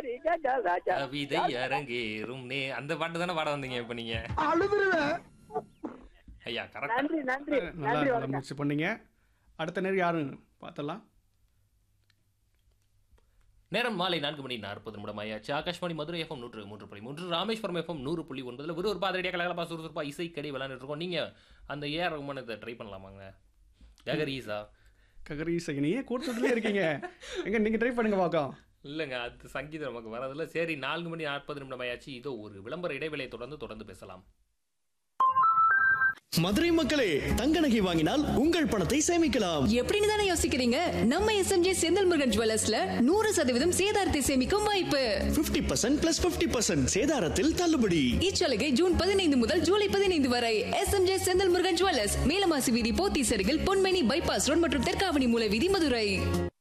சரிகா ராஜா கவிதை அரங்கேறும் நே அந்த பாட்டு தானே பாட வந்தீங்க இப்ப நீங்க அழுதுருவேன் ஐயா கரெக்டா நன்றி நன்றி நல்லா நன்றி நல்லா வணக்கம் முயற்சி பண்ணீங்க அடுத்த நேரம் யாருன்னு பார்த்தலாம் நேரம் மாலை நான்கு மணி நாற்பது நிமிடம் ஆயாச்சு ஆகாஷ்வாணி மதுரை எஃப்எம் நூற்று மூன்று புள்ளி மூன்று ராமேஸ்வரம் எஃப்எம் நூறு புள்ளி ஒன்பதுல ஒரு ஒரு பாதிரடியாக கலகலப்பா சுறுசுறுப்பா இசை கடை விளையாண்டுட்டு இருக்கோம் நீங்க அந்த ஏஆர் ரகுமானத்தை ட்ரை பண்ணலாமாங்க ஜகரீசா ககரி சகினியே கூட்டத்திலே இருக்கீங்க எங்க நீங்க ட்ரை பண்ணுங்க பார்க்கலாம் இல்லைங்க அது சங்கீதம் நமக்கு வரதில்ல சரி நான்கு மணி நாற்பது நிமிடம் ஆயாச்சு இதோ ஒரு விளம்பர இடைவேளையை தொடர்ந்து தொடர்ந்து பேசலாம் மதுரை மக்களே தங்க நகை வாங்கினால் உங்கள் பணத்தை சேமிக்கலாம் எப்படின்னு தானே யோசிக்கிறீங்க நம்ம எஸ்எம்ஜே செந்தில் முருகன் ஜுவல்லர்ஸ்ல நூறு சதவீதம் சேதாரத்தை சேமிக்கும் வாய்ப்பு 50% பர்சன்ட் பிளஸ் பிப்டி பர்சன்ட் சேதாரத்தில் தள்ளுபடி இச்சலுகை ஜூன் பதினைந்து முதல் ஜூலை பதினைந்து வரை எஸ்எம்ஜே செந்தில் முருகன் ஜுவல்லர்ஸ் மேலமாசி வீதி போத்தீஸ் அருகில் பொன்மேனி பைபாஸ் ரோட் மற்றும் தெற்காவணி மூல வீதி மதுரை